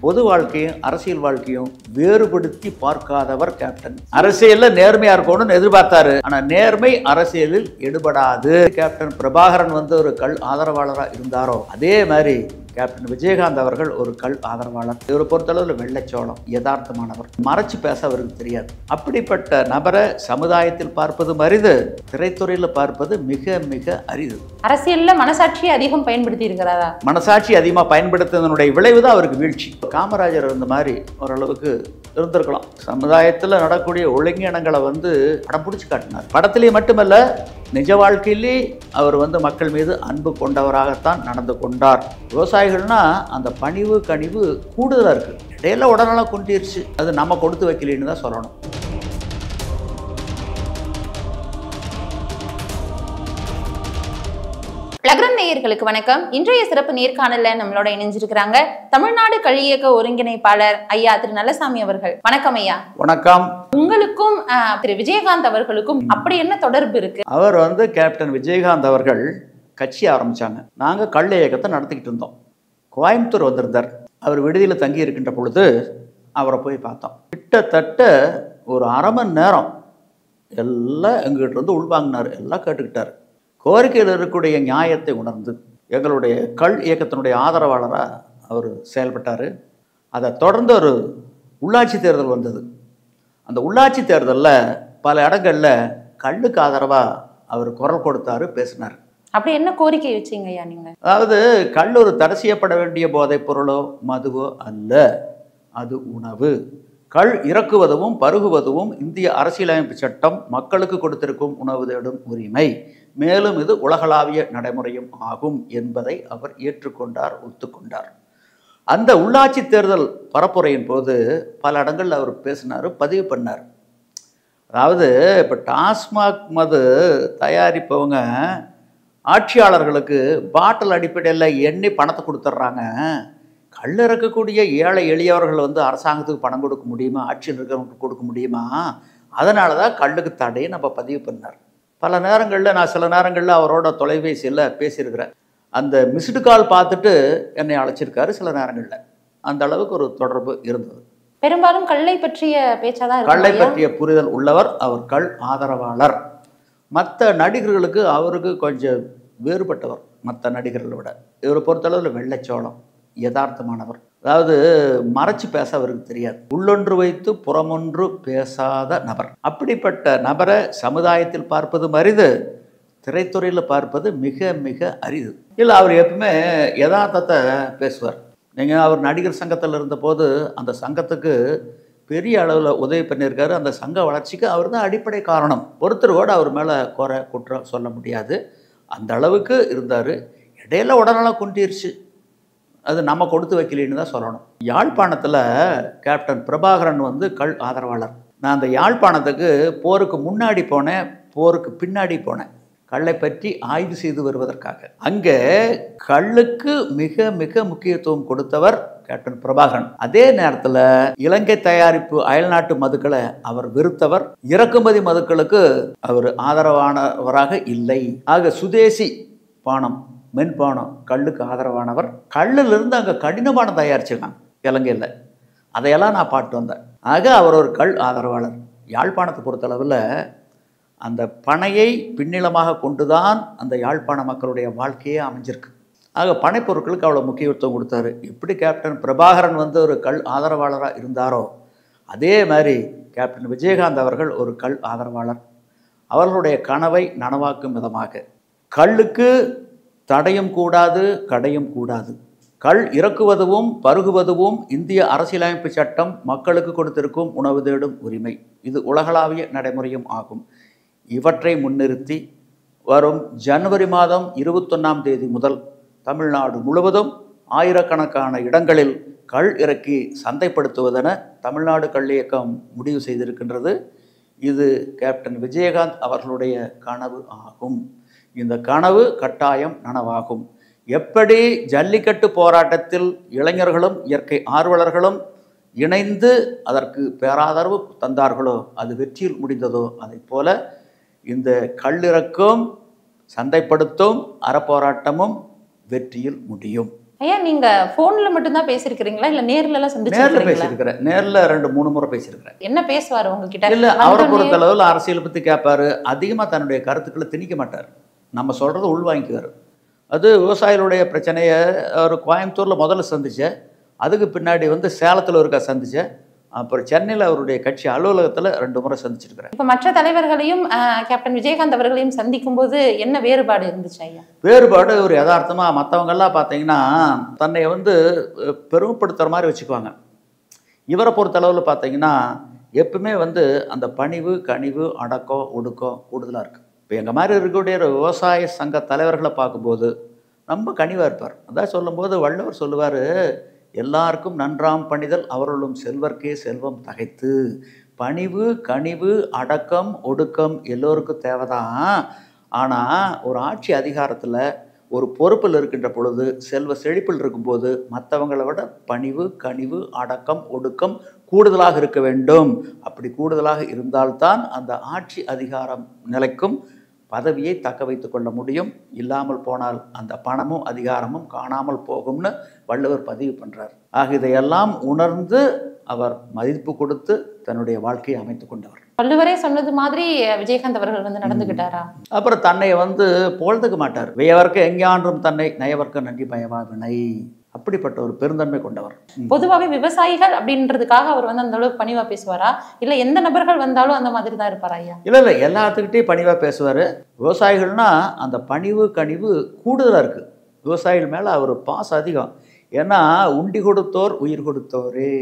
பொது வாழ்க்கையும் அரசியல் வாழ்க்கையும் வேறுபடுத்தி பார்க்காதவர் கேப்டன் அரசியல்ல நேர்மையா இருக்கணும்னு எதிர்பார்த்தாரு ஆனா நேர்மை அரசியலில் எடுபடாது கேப்டன் பிரபாகரன் வந்து ஒரு கல் ஆதரவாளரா இருந்தாரோ அதே மாதிரி கேப்டன் விஜயகாந்த் அவர்கள் ஒரு கல் ஆதரவாளர் இவரை பொறுத்தளவில் வெள்ளைச்சோளம் யதார்த்தமானவர் மறைச்சு பேச அவருக்கு தெரியாது அப்படிப்பட்ட நபரை சமுதாயத்தில் பார்ப்பது அரிது திரைத்துறையில் பார்ப்பது மிக மிக அரிது அரசியல்ல மனசாட்சியை அதிகம் பயன்படுத்தி இருக்கிறாரா மனசாட்சி அதிகமாக பயன்படுத்துவதனுடைய விளைவு தான் அவருக்கு வீழ்ச்சி காமராஜர் இருந்த மாதிரி ஓரளவுக்கு இருந்திருக்கலாம் சமுதாயத்தில் நடக்கக்கூடிய ஒழுங்கினங்களை வந்து படம் பிடிச்சி காட்டினார் படத்திலேயே மட்டுமல்ல நிஜ வாழ்க்கையிலே அவர் வந்து மக்கள் மீது அன்பு கொண்டவராகத்தான் நடந்து கொண்டார் விவசாயிகள்னா அந்த பணிவு கனிவு கூடுதலாக இருக்குது இடையில உடனெல்லாம் கொண்டிருச்சு அது நம்ம கொடுத்து வைக்கலன்னு தான் சொல்லணும் லக்ரம் நேயர்களுக்கு வணக்கம் இன்றைய சிறப்பு நேர்காணல்ல நம்மளோட இணைஞ்சிருக்கிறாங்க தமிழ்நாடு கல்வியக்க ஒருங்கிணைப்பாளர் ஐயா திரு நல்லசாமி அவர்கள் வணக்கம் ஐயா வணக்கம் உங்களுக்கும் ஆஹ், திரு விஜயகாந்த் அவர்களுக்கும் அப்படி என்ன தொடர்பு இருக்கு அவர் வந்து கேப்டன் விஜயகாந்த் அவர்கள் கட்சி ஆரம்பித்தாங்க நாங்கள் கள்ள இயக்கத்தை நடத்திக்கிட்டு இருந்தோம் கோயம்புத்தூர் வந்திருந்தார் அவர் விடுதியில் தங்கி இருக்கின்ற பொழுது அவரை போய் பார்த்தோம் கிட்டத்தட்ட ஒரு அரை மணி நேரம் எல்லாம் எங்ககிட்ட இருந்து உள்வாங்கினார் எல்லாம் கேட்டுக்கிட்டார் கோரிக்கையில் இருக்கக்கூடிய நியாயத்தை உணர்ந்து எங்களுடைய கள் இயக்கத்தினுடைய ஆதரவாளராக அவர் செயல்பட்டார் அதை தொடர்ந்து ஒரு உள்ளாட்சி தேர்தல் வந்தது அந்த உள்ளாட்சி தேர்தலில் பல இடங்களில் கல்லுக்கு ஆதரவாக அவர் குரல் கொடுத்தாரு பேசினார் அப்படி என்ன கோரிக்கை வச்சீங்க ஐயா நீங்க அதாவது கல் ஒரு தடை செய்யப்பட வேண்டிய போதைப் பொருளோ மதுவோ அல்ல அது உணவு கள் இறக்குவதும் பருகுவதும் இந்திய அரசியலமைப்பு சட்டம் மக்களுக்கு கொடுத்திருக்கும் உணவு தேடும் உரிமை மேலும் இது உலகளாவிய நடைமுறையும் ஆகும் என்பதை அவர் ஏற்றுக்கொண்டார் ஒத்துக்கொண்டார் அந்த உள்ளாட்சி தேர்தல் பரப்புரையின் போது பல இடங்கள்ல அவர் பேசினார் பதிவு பண்ணார் அதாவது இப்போ டாஸ்மாக் மது தயாரிப்பவங்க ஆட்சியாளர்களுக்கு பாட்டில் அடிப்படையில் எண்ணி பணத்தை கொடுத்துட்றாங்க கல் இறக்கக்கூடிய ஏழை எளியவர்கள் வந்து அரசாங்கத்துக்கு பணம் கொடுக்க முடியுமா ஆட்சியில் இருக்கிறவங்களுக்கு கொடுக்க முடியுமா அதனால தான் கல்லுக்கு தடையை நம்ம பதிவு பண்ணார் பல நேரங்களில் நான் சில நேரங்களில் அவரோட தொலைபேசியில் பேசியிருக்கிறேன் அந்த மிஸ்டு கால் பார்த்துட்டு என்னை அழைச்சிருக்காரு சில நேரங்களில் அந்த அளவுக்கு ஒரு தொடர்பு இருந்தது பெரும்பாலும் கல்லை பற்றிய பேச்சாதான் கல்லை இருக்கு ஐயா. பற்றிய புரிதல் உள்ளவர் அவர் கள் ஆதரவாளர் மற்ற நடிகர்களுக்கு அவருக்கு கொஞ்சம் வேறுபட்டவர் மற்ற நடிகர்களை விட இவரை பொறுத்தளவில் வெள்ளைச்சோளம் யதார்த்தமானவர் அதாவது மறைச்சு பேச அவருக்கு தெரியாது உள்ளொன்று வைத்து புறமொன்று பேசாத நபர் அப்படிப்பட்ட நபரை சமுதாயத்தில் பார்ப்பது அரிது திரைத்துறையில் பார்ப்பது மிக மிக அரிது இல்லை அவர் எப்பவுமே யதார்த்தத்தை பேசுவார் நீங்கள் அவர் நடிகர் சங்கத்தில் இருந்தபோது அந்த சங்கத்துக்கு பெரிய அளவில் உதவி பண்ணியிருக்காரு அந்த சங்க வளர்ச்சிக்கு அவர் தான் அடிப்படை காரணம் ஒருத்தர் கூட அவர் மேலே குறை குற்றம் சொல்ல முடியாது அந்த அளவுக்கு இருந்தார் இடையில உடனெல்லாம் கொண்டிருச்சு அது நம்ம கொடுத்து வைக்கலன்னு தான் சொல்லணும் யாழ்ப்பாணத்தில் கேப்டன் பிரபாகரன் வந்து கள் ஆதரவாளர் நான் அந்த யாழ்ப்பாணத்துக்கு போருக்கு முன்னாடி போனேன் போருக்கு பின்னாடி போனேன் கல்லை பற்றி ஆய்வு செய்து வருவதற்காக அங்கே கல்லுக்கு மிக மிக முக்கியத்துவம் கொடுத்தவர் கேப்டன் பிரபாகரன் அதே நேரத்தில் இலங்கை தயாரிப்பு அயல்நாட்டு மதுக்களை அவர் வெறுத்தவர் இறக்குமதி மதுக்களுக்கு அவர் ஆதரவானவராக இல்லை ஆக சுதேசி பானம் மென்பானம் கல்லுக்கு ஆதரவானவர் கல்லிலிருந்து அங்கே கடினபானம் தயாரிச்சிருக்காங்க இலங்கையில் அதையெல்லாம் நான் பாட்டு வந்தேன் ஆக அவர் ஒரு கல் ஆதரவாளர் யாழ்ப்பாணத்தை பொறுத்தளவில் அந்த பனையை பின்னிலமாக கொண்டுதான் அந்த யாழ்ப்பாண மக்களுடைய வாழ்க்கையே அமைஞ்சிருக்கு ஆக பனைப்பொருட்களுக்கு அவ்வளோ முக்கியத்துவம் கொடுத்தாரு எப்படி கேப்டன் பிரபாகரன் வந்து ஒரு கல் ஆதரவாளராக இருந்தாரோ அதே மாதிரி கேப்டன் விஜயகாந்த் அவர்கள் ஒரு கல் ஆதரவாளர் அவர்களுடைய கனவை நனவாக்கும் விதமாக கல்லுக்கு தடையும் கூடாது கடையும் கூடாது கள் இறக்குவதும் பருகுவதும் இந்திய அரசியலமைப்பு சட்டம் மக்களுக்கு கொடுத்திருக்கும் உணவு தேடும் உரிமை இது உலகளாவிய நடைமுறையும் ஆகும் இவற்றை முன்னிறுத்தி வரும் ஜனவரி மாதம் இருபத்தொன்னாம் தேதி முதல் தமிழ்நாடு முழுவதும் ஆயிரக்கணக்கான இடங்களில் கள் இறக்கி சந்தைப்படுத்துவதென தமிழ்நாடு கள் இயக்கம் முடிவு செய்திருக்கின்றது இது கேப்டன் விஜயகாந்த் அவர்களுடைய கனவு ஆகும் இந்த கனவு கட்டாயம் நனவாகும் எப்படி ஜல்லிக்கட்டு போராட்டத்தில் இளைஞர்களும் இயற்கை ஆர்வலர்களும் இணைந்து அதற்கு பேராதரவு தந்தார்களோ அது வெற்றியில் முடிந்ததோ அதைப் போல இந்த கல்லிறக்கும் சந்தைப்படுத்தும் அறப்போராட்டமும் வெற்றியில் முடியும் ஐயா நீங்க போன்ல மட்டும்தான் பேசியிருக்கிறீங்களா இல்ல நேர்ல எல்லாம் நேர்ல சந்திச்சிருக்கீங்களா பேசியிருக்கிறேன் நேர்ல ரெண்டு மூணு முறை பேசியிருக்கிறேன் என்ன பேசுவாரு உங்ககிட்ட இல்ல அவரை வந்தோடனே- பொறுத்த அளவில் அரசியலை பத்தி கேட்பாரு அதிகமா தன்னுடைய கருத்துக்களை திணிக்க மாட்டார் நம்ம சொல்றதை உள்வாங்கிக்குவார் அது விவசாயிகளுடைய பிரச்சனையை அவர் கோயம்புத்தூர்ல முதல்ல சந்திச்சேன் அதுக்கு பின்னாடி வந்து சேலத்துல ஒருக்கா சந்திச்சேன் அப்புறம் சென்னையில் அவருடைய கட்சி அலுவலகத்துல ரெண்டு முறை சந்திச்சிருக்கிறேன் இப்ப மற்ற தலைவர்களையும் ஆஹ், கேப்டன் விஜயகாந்த் அவர்களையும் சந்திக்கும் போது என்ன வேறுபாடு இருந்துச்சு ஐயா வேறுபாடு ஒரு யதார்த்தமா மற்றவங்கெல்லாம் பார்த்தீங்கன்னா தன்னை வந்து அஹ், பெருமைப்படுத்துற மாதிரி வச்சுக்குவாங்க இவரை பொறுத்தளவில் பார்த்தீங்கன்னா எப்பவுமே வந்து அந்த பணிவு கனிவு அடக்கம் ஒடுக்கம் கூடுதலாக இருக்குது இப்போ எங்கள் மாதிரி இருக்கக்கூடிய ஒரு விவசாய சங்க தலைவர்களை பார்க்கும்போது ரொம்ப கனிவாக இருப்பார் அதான் சொல்லும்போது வள்ளுவர் சொல்லுவார் எல்லாருக்கும் நன்றாம் பணிதல் அவர்களும் செல்வர்க்கே செல்வம் தகைத்து பணிவு கனிவு அடக்கம் ஒடுக்கம் எல்லோருக்கும் தேவைதான் ஆனால் ஒரு ஆட்சி அதிகாரத்தில் ஒரு பொறுப்பில் இருக்கின்ற பொழுது செல்வ செழிப்பில் இருக்கும்போது மற்றவங்களை விட பணிவு கனிவு அடக்கம் ஒடுக்கம் கூடுதலாக இருக்க வேண்டும் அப்படி கூடுதலாக இருந்தால்தான் அந்த ஆட்சி அதிகாரம் நிலைக்கும் பதவியை தக்க வைத்துக் கொள்ள முடியும் இல்லாமல் போனால் அந்த பணமும் அதிகாரமும் காணாமல் போகும்னு வள்ளுவர் பதிவு பண்றார் ஆக இதையெல்லாம் உணர்ந்து அவர் மதிப்பு கொடுத்து தன்னுடைய வாழ்க்கையை அமைத்துக் கொண்டவர் வள்ளுவரே சொன்னது மாதிரி விஜயகாந்த் அவர்கள் வந்து நடந்துகிட்டாரா அப்புறம் தன்னை வந்து புகழ்ந்துக்க மாட்டார் வியவர்க்க எங்கேயான்றும் தன்னை நயவர்க்க நன்றி பயவா வினை அப்படிப்பட்ட ஒரு பெருந்தன்மை கொண்டவர் ம். பொதுவாகவே விவசாயிகள் அப்படின்றதுக்காக அவர் வந்து அந்த அளவுக்கு பணிவா பேசுவாரா இல்ல எந்த நபர்கள் வந்தாலும் அந்த மாதிரி தான் இருப்பாரா ஐயா இல்லை இல்லை எல்லாத்துக்கிட்டையும் பணிவாக பேசுவார் விவசாயிகள்னா அந்த பணிவு கனிவு கூடுதலாக இருக்குது விவசாயிகள் மேலே அவர் பாசம் அதிகம் ஏன்னா உண்டி கொடுத்தோர் உயிர் கொடுத்தோரே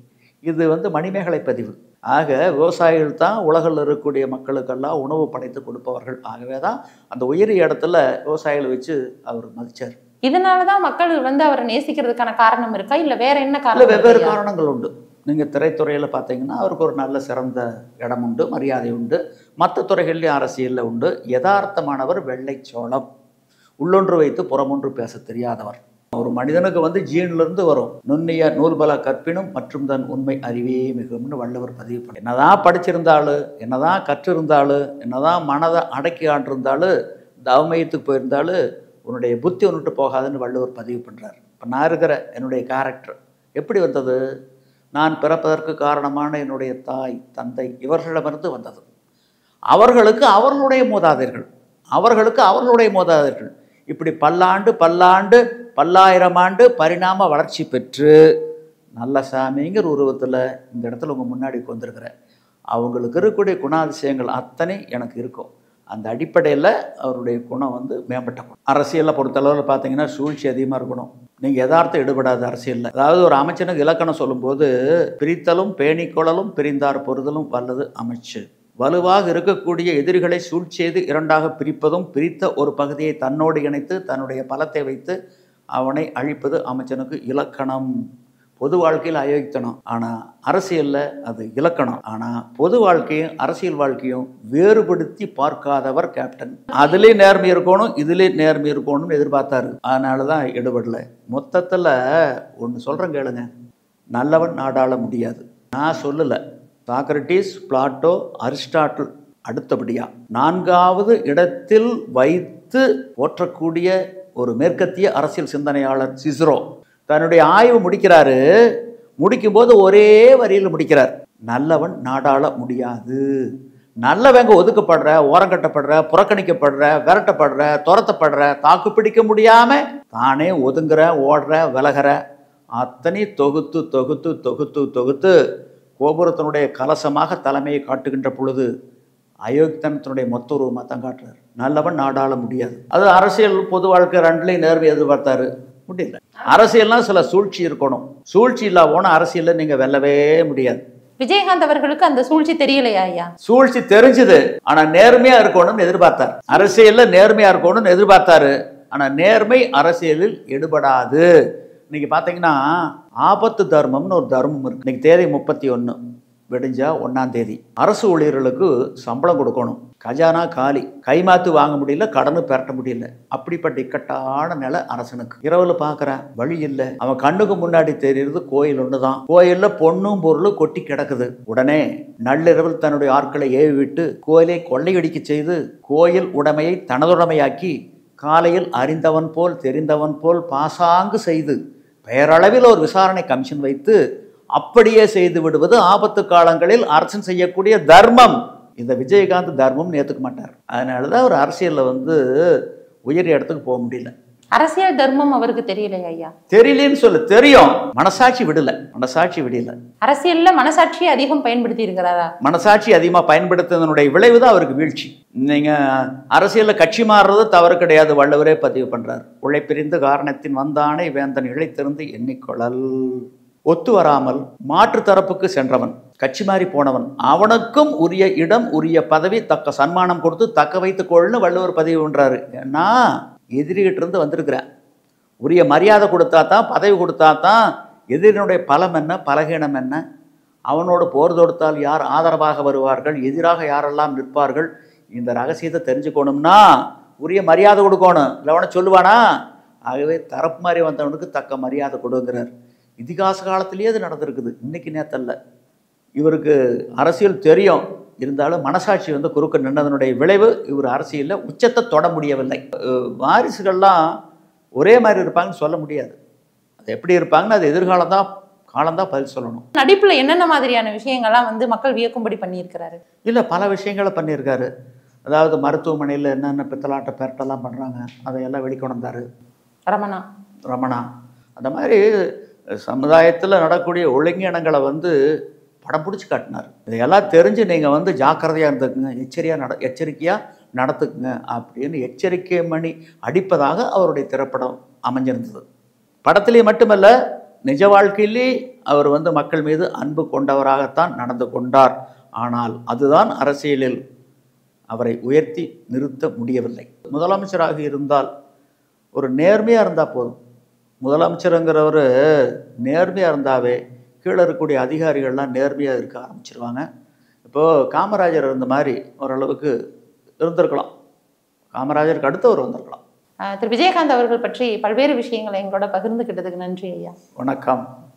இது வந்து மணிமேகலை பதிவு ஆக விவசாயிகள் தான் உலகில் இருக்கக்கூடிய மக்களுக்கெல்லாம் உணவு படைத்து கொடுப்பவர்கள் ஆகவே தான் அந்த உயிரி இடத்துல விவசாயிகளை வச்சு அவர் மதிச்சார் இதனாலதான் மக்கள் வந்து அவரை நேசிக்கிறதுக்கான காரணம் இருக்கா இல்ல வேற என்ன இல்லை காரணம் வெவ்வேறு இருக்கு ஐயா? காரணங்கள் உண்டு நீங்கள் திரைத்துறையில் பார்த்தீங்கன்னா அவருக்கு ஒரு நல்ல சிறந்த இடம் உண்டு மரியாதை உண்டு மற்ற துறைகள்லையும் அரசியலில் உண்டு யதார்த்தமானவர் வெள்ளைச்சோளம் உள்ளொன்று வைத்து புறமொன்று பேச தெரியாதவர் ஒரு மனிதனுக்கு வந்து ஜீன்லேருந்து வரும் நுண்ணிய நூல்பல கற்பினும் மற்றும் தன் உண்மை அறிவே மிகும்னு வள்ளுவர் பதிவு பண்ணி என்னதான் படிச்சிருந்தாலும் என்னதான் கற்றிருந்தாலும் என்னதான் மனதை அடக்கி ஆண்டிருந்தாலும் தவமயத்துக்கு போயிருந்தாலும் உன்னுடைய புத்தி ஒன்றுட்டு போகாதுன்னு வள்ளுவர் பதிவு பண்ணுறார் இப்போ நான் இருக்கிற என்னுடைய கேரக்டர் எப்படி வந்தது நான் பிறப்பதற்கு காரணமான என்னுடைய தாய் தந்தை இவர்களிடமிருந்து வந்தது அவர்களுக்கு அவர்களுடைய மூதாதையர்கள் அவர்களுக்கு அவர்களுடைய மூதாதையர்கள் இப்படி பல்லாண்டு பல்லாண்டு பல்லாயிரம் ஆண்டு பரிணாம வளர்ச்சி பெற்று நல்ல சாமிங்கிற உருவத்தில் இந்த இடத்துல உங்கள் முன்னாடி வந்திருக்கிறேன் அவங்களுக்கு இருக்கக்கூடிய குணாதிசயங்கள் அத்தனை எனக்கு இருக்கும் அந்த அடிப்படையில் அவருடைய குணம் வந்து மேம்பட்ட குணம் அரசியலை பொறுத்தளவில் பார்த்தீங்கன்னா சூழ்ச்சி அதிகமாக இருக்கணும் நீங்கள் யதார்த்தம் ஈடுபடாத அரசியலில் அதாவது ஒரு அமைச்சனுக்கு இலக்கணம் சொல்லும்போது பிரித்தலும் பேணிக்கொள்ளலும் பிரிந்தார் பொறுதலும் வல்லது அமைச்சு வலுவாக இருக்கக்கூடிய எதிரிகளை சூழ்ச்சியது இரண்டாக பிரிப்பதும் பிரித்த ஒரு பகுதியை தன்னோடு இணைத்து தன்னுடைய பலத்தை வைத்து அவனை அழிப்பது அமைச்சனுக்கு இலக்கணம் பொது வாழ்க்கையில் அயோக்கித்தனம் ஆனால் அரசியலில் அது இலக்கணம் ஆனால் பொது வாழ்க்கையும் அரசியல் வாழ்க்கையும் வேறுபடுத்தி பார்க்காதவர் கேப்டன் அதுலேயும் நேர்மை இருக்கணும் இதுலேயும் நேர்மை இருக்கணும்னு எதிர்பார்த்தாரு அதனால தான் ஈடுபடல மொத்தத்தில் ஒன்று சொல்கிறேன் கேளுங்க நல்லவன் நாடாள முடியாது நான் சொல்லலை சாக்ரட்டிஸ் பிளாட்டோ அரிஸ்டாட்டில் அடுத்தபடியா நான்காவது இடத்தில் வைத்து போற்றக்கூடிய ஒரு மேற்கத்திய அரசியல் சிந்தனையாளர் சிஸ்ரோ தன்னுடைய ஆய்வு முடிக்கிறாரு முடிக்கும்போது ஒரே வரியில் முடிக்கிறார் நல்லவன் நாடாள முடியாது நல்லவங்க ஒதுக்கப்படுற ஓரங்கட்டப்படுற புறக்கணிக்கப்படுற விரட்டப்படுற துரத்தப்படுற தாக்கு பிடிக்க முடியாம தானே ஒதுங்குற ஓடுற விலகிற அத்தனை தொகுத்து தொகுத்து தொகுத்து தொகுத்து கோபுரத்தினுடைய கலசமாக தலைமையை காட்டுகின்ற பொழுது அயோக்கியத்தனத்தினுடைய மொத்த உருவமாக தான் காட்டுறாரு நல்லவன் நாடாள முடியாது அது அரசியல் பொது வாழ்க்கை ரெண்டுலையும் நேர்மை எதிர்பார்த்தாரு முடியல அரசியல்னா சில சூழ்ச்சி இருக்கணும் சூழ்ச்சி இல்லா போனால் அரசியலில் நீங்கள் வெல்லவே முடியாது விஜயகாந்த் அவர்களுக்கு அந்த சூழ்ச்சி தெரியலையா ஐயா சூழ்ச்சி தெரிஞ்சுது ஆனா நேர்மையா இருக்கணும்னு எதிர்பார்த்தார் அரசியல்ல நேர்மையா இருக்கணும்னு எதிர்பார்த்தாரு ஆனா நேர்மை அரசியலில் எடுபடாது இன்னைக்கு பாத்தீங்கன்னா ஆபத்து தர்மம்னு ஒரு தர்மம் இருக்கு இன்னைக்கு தேதி முப்பத்தி ஒன்று விடிஞ்சா ஒன்னாம் தேதி அரசு ஊழியர்களுக்கு சம்பளம் கொடுக்கணும் கஜானா காலி கைமாத்து வாங்க முடியல கடனு பெரட்ட முடியல அப்படிப்பட்ட இக்கட்டான நிலை அரசனுக்கு இரவுல பார்க்கறேன் வழி இல்லை அவன் கண்ணுக்கு முன்னாடி தெரியுறது கோயில் ஒண்ணுதான் கோயில்ல பொண்ணும் பொருளும் கொட்டி கிடக்குது உடனே நள்ளிரவில் தன்னுடைய ஆட்களை ஏவி விட்டு கோயிலை கொள்ளையடிக்க செய்து கோயில் உடைமையை தனதுடைமையாக்கி காலையில் அறிந்தவன் போல் தெரிந்தவன் போல் பாசாங்கு செய்து பெயரளவில் ஒரு விசாரணை கமிஷன் வைத்து அப்படியே செய்து விடுவது ஆபத்து காலங்களில் அரசன் செய்யக்கூடிய தர்மம் இந்த விஜயகாந்த் தர்மம் ஏற்றுக்க மாட்டார் அதனால தான் அவர் அரசியலில் வந்து உயரிய இடத்துக்கு போக முடியல அரசியல் தர்மம் அவருக்கு தெரியலையா ஐயா தெரியலன்னு சொல்லு தெரியும் மனசாட்சி விடல மனசாட்சி விடல அரசியல்ல மனசாட்சியை அதிகம் பயன்படுத்தி இருக்கிறாரா மனசாட்சி அதிகமாக பயன்படுத்துவதனுடைய விளைவு தான் அவருக்கு வீழ்ச்சி நீங்கள் அரசியலில் கட்சி மாறுறது தவறு கிடையாது வள்ளுவரே பதிவு பண்ணுறார் உழைப்பிரிந்து காரணத்தின் வந்தானே வேந்தன் இழைத்திருந்து எண்ணிக்கொள்ளல் ஒத்து வராமல் மாற்று தரப்புக்கு சென்றவன் கட்சி மாறி போனவன் அவனுக்கும் உரிய இடம் உரிய பதவி தக்க சன்மானம் கொடுத்து தக்க வைத்துக் கொள்னு வள்ளுவர் பதிவு பண்றாரு ஏன்னா எதிரிகிட்ட இருந்து வந்திருக்கிறேன் உரிய மரியாதை கொடுத்தா தான் பதவி கொடுத்தா தான் எதிரினுடைய பலம் என்ன பலகீனம் என்ன அவனோடு போர் தொடுத்தால் யார் ஆதரவாக வருவார்கள் எதிராக யாரெல்லாம் நிற்பார்கள் இந்த ரகசியத்தை தெரிஞ்சுக்கணும்னா உரிய மரியாதை கொடுக்கணும் இல்லை அவனை சொல்லுவானா ஆகவே தரப்பு மாதிரி வந்தவனுக்கு தக்க மரியாதை கொடுங்கிறார் இதிகாச காலத்திலேயே அது நடந்திருக்குது இன்னைக்கு நேத்தல்ல இவருக்கு அரசியல் தெரியும் இருந்தாலும் மனசாட்சி வந்து குறுக்க நின்னதனுடைய விளைவு இவர் அரசியலில் உச்சத்தை தொட முடியவில்லை அஹ் வாரிசுகள்லாம் ஒரே மாதிரி இருப்பாங்கன்னு சொல்ல முடியாது அது எப்படி இருப்பாங்கன்னு அது எதிர்காலம் தான் காலம்தான் பதில் சொல்லணும் நடிப்புல என்னென்ன மாதிரியான விஷயங்கள்லாம் வந்து மக்கள் வியக்கும்படி பண்ணியிருக்கிறாரு இல்லை பல விஷயங்களை பண்ணியிருக்காரு அதாவது மருத்துவமனையில் என்னென்ன பித்தலாட்ட பெரட்டெல்லாம் பண்ணுறாங்க அதையெல்லாம் வெளிக்கொணர்ந்தாரு ரமணா ரமணா அந்த மாதிரி சமுதாயத்தில் நடக்கக்கூடிய ஒழுங்கினங்களை வந்து படம் பிடிச்சி காட்டினார் இதையெல்லாம் தெரிஞ்சு நீங்கள் வந்து ஜாக்கிரதையாக இருந்துக்குங்க எச்சரியாக நட எச்சரிக்கையாக நடத்துக்குங்க அப்படின்னு எச்சரிக்கை மணி அடிப்பதாக அவருடைய திரைப்படம் அமைஞ்சிருந்தது படத்திலே மட்டுமல்ல நிஜ வாழ்க்கையிலே அவர் வந்து மக்கள் மீது அன்பு கொண்டவராகத்தான் நடந்து கொண்டார் ஆனால் அதுதான் அரசியலில் அவரை உயர்த்தி நிறுத்த முடியவில்லை முதலமைச்சராக இருந்தால் ஒரு நேர்மையாக இருந்தால் போதும் முதலமைச்சருங்கிறவர் நேர்மையாக இருந்தாவே கீழே இருக்கக்கூடிய அதிகாரிகள்லாம் நேர்மையாக இருக்க ஆரம்பிச்சிருவாங்க இப்போது காமராஜர் இருந்த மாதிரி ஓரளவுக்கு இருந்திருக்கலாம் காமராஜருக்கு அடுத்தவர் வந்திருக்கலாம் அஹ் திரு விஜயகாந்த் அவர்கள் பற்றி பல்வேறு விஷயங்களை எங்களோட பகிர்ந்துக்கிட்டதுக்கு நன்றி ஐயா வணக்கம்